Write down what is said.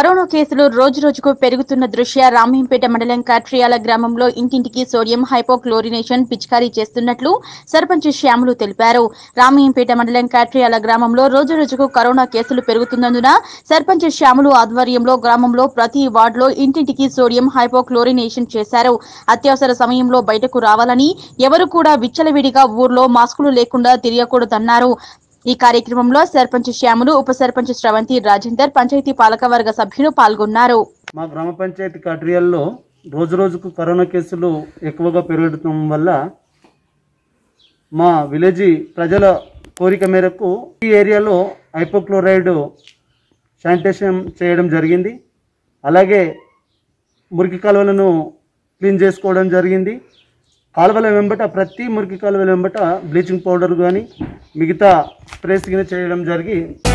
corona కేసులు రోజు రోజుకు పెరుగుతున్న దృష్ట్యా రామీంపేట మండలం కాట్రియాల గ్రామంలో ఇంటింటికి సోడియం హైపోక్లోరినేషన్ పిచికారీ చేస్తున్నట్లు సర్పంచ్ శ్యాములు తెలిపారు రామీంపేట మండలం కాట్రియాల గ్రామంలో రోజు రోజుకు కరోనా కేసులు పెరుగుతున్నందున సర్పంచ్ శ్యాములు ఆధ్వర్యంలో గ్రామంలో ప్రతి వార్డులో ఇంటింటికి సోడియం హైపోక్లోరినేషన్ చేశారు అత్యవసర సమయంలో బయటకు రావాలని ఎవరు కూడా విచ్చలవిడిగా ఊర్లో మాస్కులు లేకుండా తిరగకూడదన్నారు ఈ కార్యక్రమంలో సర్పంచ్ శ్యాములు ఉప సర్పంచ్ శ్రవంతి రాజేందర్ పంచాయతీ పాలకవర్గ సభ్యులు పాల్గొన్నారు మా గ్రామ పంచాయతీ కట్రియాల్లో రోజు రోజుకు కరోనా కేసులు ఎక్కువగా పెరగడం వల్ల మా విలేజ్ ప్రజల కోరిక మేరకు ఈ ఏరియాలో హైపోక్లోరైడ్ శానిటేషన్ చేయడం జరిగింది అలాగే మురికి కాలువలను క్లీన్ చేసుకోవడం జరిగింది కాలువల వెంబట ప్రతి మురికి కాలువల వెంబట బ్లీచింగ్ పౌడర్ కానీ మిగతా స్ప్రేస్ కింద చేయడం జరిగి